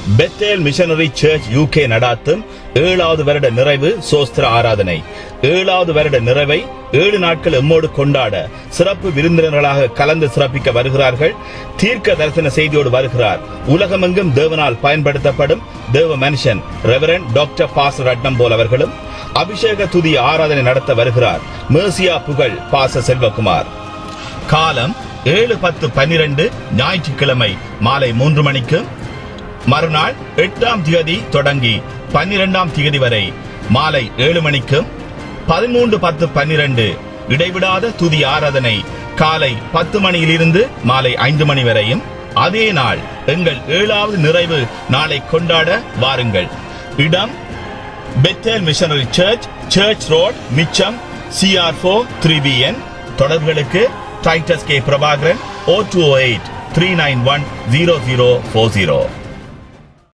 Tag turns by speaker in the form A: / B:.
A: Bethel missionary church UK நடாத்தும் ஏழாவது வருட நிறைவு சோஸ்திர ஆராதனை ஏழாவது வருட நிறைவை ஏழு நாட்கள் எம்மோடு கொண்டாட சிறப்பு விருந்தினர்களாக கலந்து சிறப்பிக்க வருகிறார்கள் தீர்க்க தரிசன செய்தியோடு வருகிறார் உலகமெங்கும் தேவனால் பயன்படுத்தப்படும் தேவ மனுஷன் ரெவரன் டாக்டர் பாஸ் ரட்னம் போல் அவர்களும் அபிஷேக துதி ஆராதனை நடத்த வருகிறார் மேசியா புகழ் பாச செல்வகுமார் காலம் ஏழு பத்து பன்னிரண்டு ஞாயிற்றுக்கிழமை மாலை மூன்று மணிக்கு மறுநாள் எட்டாம் திகதி தொடங்கி பன்னிரெண்டாம் திகதி வரை மாலை ஏழு மணிக்கும் பதிமூன்று பத்து பன்னிரண்டு இடைவிடாத துதி ஆராதனை காலை பத்து மணியிலிருந்து மாலை ஐந்து மணி வரையும் அதே நாள் எங்கள் ஏழாவது நிறைவு நாளை கொண்டாட வாருங்கள் இடம் Bethel missionary church church road Mitcham CR four three BN தொடர்புகளுக்கு Titus K Prabhakaran O two eight three nine one zero zero four zero